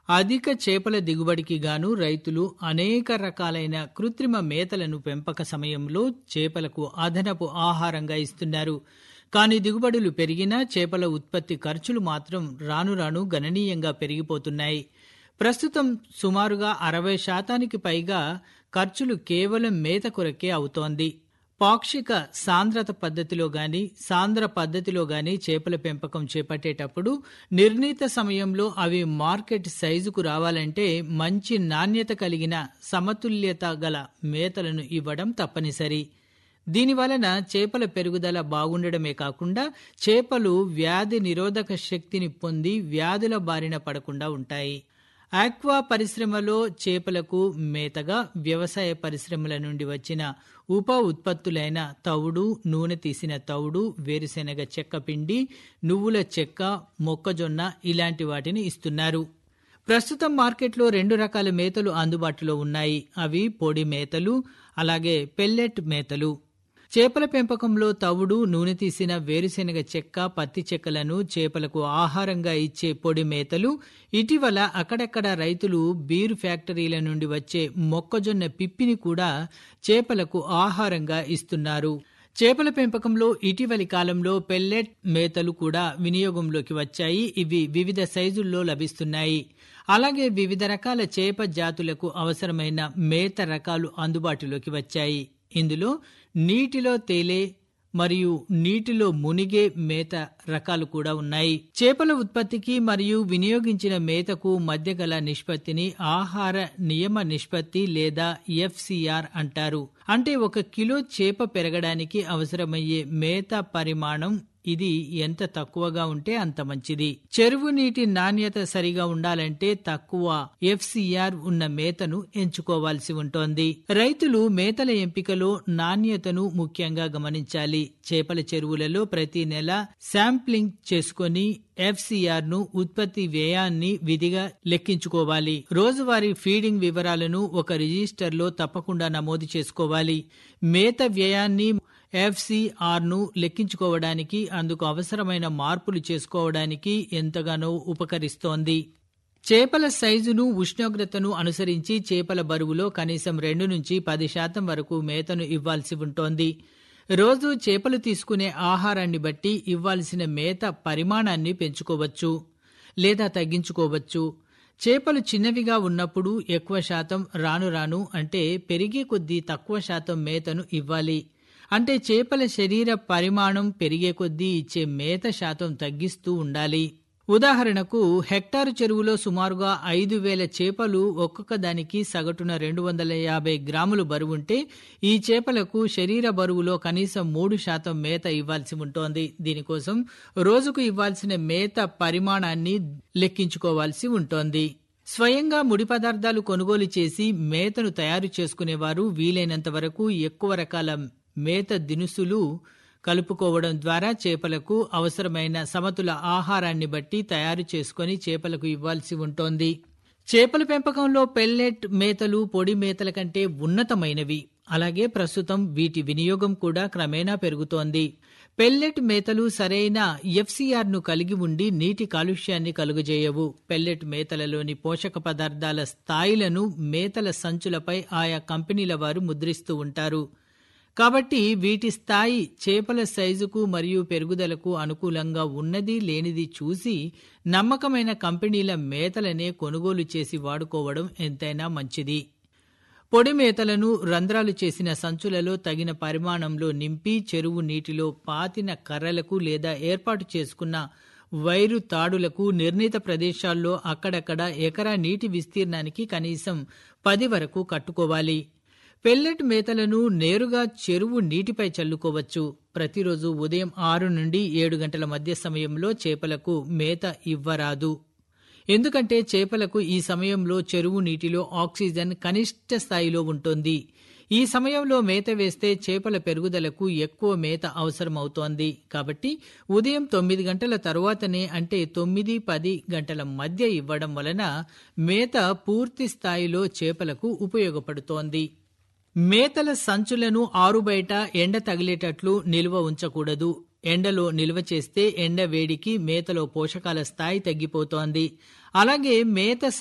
అధిక చేపల దిగుబడికి గాను రైతులు అనేక రకాలైన కృత్రిమ మేతలను పెంపక సమయంలో చేపలకు అదనపు ఆహారంగా ఇస్తున్నారు కానీ దిగుబడులు పెరిగినా చేపల ఉత్పత్తి ఖర్చులు మాత్రం రాను రాను గణనీయంగా పెరిగిపోతున్నాయి ప్రస్తుతం సుమారుగా అరవై శాతానికి పైగా ఖర్చులు కేవలం మేత కొరకే అవుతోంది పాక్షిక సాంద్రత పద్ధతిలో గాని సాంద్ర పద్ధతిలో గాని చేపల పెంపకం చేపట్టేటప్పుడు నిర్ణీత సమయంలో అవి మార్కెట్ సైజుకు రావాలంటే మంచి నాణ్యత కలిగిన సమతుల్యత గల మేతలను ఇవ్వడం తప్పనిసరి దీనివలన చేపల పెరుగుదల బాగుండడమే కాకుండా చేపలు వ్యాధి నిరోధక శక్తిని పొంది వ్యాధుల బారిన పడకుండా ఉంటాయి ఆక్వా పరిశ్రమలో చేపలకు మేతగా వ్యవసాయ పరిశ్రమల నుండి వచ్చిన ఉప ఉత్పత్తులైన తవుడు నూనె తీసిన తవుడు వేరుశెనగ చెక్క పిండి నువ్వుల చెక్క మొక్కజొన్న ఇలాంటి వాటిని ఇస్తున్నారు ప్రస్తుతం మార్కెట్లో రెండు రకాల మేతలు అందుబాటులో ఉన్నాయి అవి పొడి మేతలు అలాగే పెల్లెట్ మేతలు చేపల పెంపకంలో తవుడు నూనె తీసిన వేరుశెనగ చెక్క పత్తి చెక్కలను చేపలకు ఆహారంగా ఇచ్చే పొడి మేతలు ఇటీవల అక్కడక్కడ రైతులు బీరు ఫ్యాక్టరీల నుండి వచ్చే మొక్కజొన్న పిప్పిని కూడా చేపలకు ఆహారంగా ఇస్తున్నారు చేపల పెంపకంలో ఇటీవలి కాలంలో పెల్లెట్ మేతలు కూడా వినియోగంలోకి వచ్చాయి ఇవి వివిధ సైజుల్లో లభిస్తున్నాయి అలాగే వివిధ రకాల చేప జాతులకు అవసరమైన మేత రకాలు అందుబాటులోకి వచ్చాయి ఇందులో నీటిలో తేలే మరియు నీటిలో మునిగే మేత రకాలు కూడా ఉన్నాయి చేపల ఉత్పత్తికి మరియు వినియోగించిన మేతకు మధ్య గల నిష్పత్తిని ఆహార నియమ నిష్పత్తి లేదా ఎఫ్సిఆర్ అంటారు అంటే ఒక కిలో చేప పెరగడానికి అవసరమయ్యే మేత పరిమాణం ఇది ఎంత తక్కువగా ఉంటే అంత మంచిది చెరువు నీటి నాణ్యత సరిగా ఉండాలంటే తక్కువ ఎఫ్సిఆర్ ఉన్న మేతను ఎంచుకోవాల్సి ఉంటోంది రైతులు మేతల ఎంపికలో నాణ్యతను ముఖ్యంగా గమనించాలి చేపల చెరువులలో ప్రతి నెల శాంప్లింగ్ చేసుకొని ఎఫ్సిఆర్ ను ఉత్పత్తి వ్యయాన్ని విధిగా లెక్కించుకోవాలి రోజువారీ ఫీడింగ్ వివరాలను ఒక రిజిస్టర్లో తప్పకుండా నమోదు చేసుకోవాలి మేత వ్యయాన్ని ఎఫ్సిఆర్ ను లెక్కించుకోవడానికి అందుకు అవసరమైన మార్పులు చేసుకోవడానికి ఎంతగానో ఉపకరిస్తోంది చేపల సైజును ఉష్ణోగ్రతను అనుసరించి చేపల బరువులో కనీసం రెండు నుంచి పది శాతం వరకు మేతను ఇవ్వాల్సి ఉంటోంది రోజు చేపలు తీసుకునే ఆహారాన్ని బట్టి ఇవ్వాల్సిన మేత పరిమాణాన్ని పెంచుకోవచ్చు లేదా తగ్గించుకోవచ్చు చేపలు చిన్నవిగా ఉన్నప్పుడు ఎక్కువ శాతం రాను రాను అంటే పెరిగే కొద్దీ తక్కువ శాతం మేతను ఇవ్వాలి అంటే చేపల శరీర పరిమాణం పెరిగే కొద్దీ ఇచ్చే మేత శాతం తగ్గిస్తూ ఉండాలి ఉదాహరణకు హెక్టారు చెరువులో సుమారుగా ఐదు వేల చేపలు ఒక్కొక్క దానికి సగటున రెండు వందల యాభై గ్రాములు బరువుంటే ఈ చేపలకు శరీర బరువులో కనీసం మూడు శాతం మేత ఇవ్వాల్సి ఉంటోంది దీనికోసం రోజుకు ఇవ్వాల్సిన మేత పరిమాణాన్ని లెక్కించుకోవాల్సి ఉంటోంది స్వయంగా ముడి పదార్థాలు కొనుగోలు చేసి మేతను తయారు చేసుకునేవారు వీలైనంత వరకు ఎక్కువ రకాల మేత దినుసులు కలుపుకోవడం ద్వారా చేపలకు అవసరమైన సమతుల ఆహారాన్ని బట్టి తయారు చేసుకుని చేపలకు ఇవ్వాల్సి ఉంటోంది చేపల పెంపకంలో పెల్లెట్ మేతలు పొడి మేతల కంటే ఉన్నతమైనవి అలాగే ప్రస్తుతం వీటి వినియోగం కూడా క్రమేణా పెరుగుతోంది పెల్లెట్ మేతలు సరైన ఎఫ్సిఆర్ ను కలిగి ఉండి నీటి కాలుష్యాన్ని కలుగజేయవు పెల్లెట్ మేతలలోని పోషక పదార్థాల స్థాయిలను మేతల సంచులపై ఆయా కంపెనీల వారు ముద్రిస్తూ ఉంటారు కాబట్టి వీటి స్థాయి చేపల సైజుకు మరియు పెరుగుదలకు అనుకూలంగా ఉన్నది లేనిది చూసి నమ్మకమైన కంపెనీల మేతలనే కొనుగోలు చేసి వాడుకోవడం ఎంతైనా మంచిది పొడి మేతలను రంధ్రాలు చేసిన సంచులలో తగిన పరిమాణంలో నింపి చెరువు నీటిలో పాతిన కర్రలకు లేదా ఏర్పాటు చేసుకున్న వైరు తాడులకు నిర్ణీత ప్రదేశాల్లో అక్కడక్కడ ఎకరా నీటి విస్తీర్ణానికి కనీసం పది వరకు కట్టుకోవాలి పెల్లెట్ మేతలను నేరుగా చెరువు నీటిపై చల్లుకోవచ్చు ప్రతిరోజు ఉదయం ఆరు నుండి ఏడు గంటల మధ్య సమయంలో చేపలకు మేత ఇవ్వరాదు ఎందుకంటే చేపలకు ఈ సమయంలో చెరువు నీటిలో ఆక్సిజన్ కనిష్ట స్థాయిలో ఉంటుంది ఈ సమయంలో మేత వేస్తే చేపల పెరుగుదలకు ఎక్కువ మేత అవసరమవుతోంది కాబట్టి ఉదయం తొమ్మిది గంటల తరువాతనే అంటే తొమ్మిది పది గంటల మధ్య ఇవ్వడం వలన మేత పూర్తి స్థాయిలో చేపలకు ఉపయోగపడుతోంది మేతల సంచులను ఆరుబయట ఎండ తగిలేటట్లు నిల్వ ఉంచకూడదు ఎండలో నిల్వ చేస్తే ఎండ వేడికి మేతలో పోషకాల స్థాయి తగ్గిపోతోంది అలాగే మేత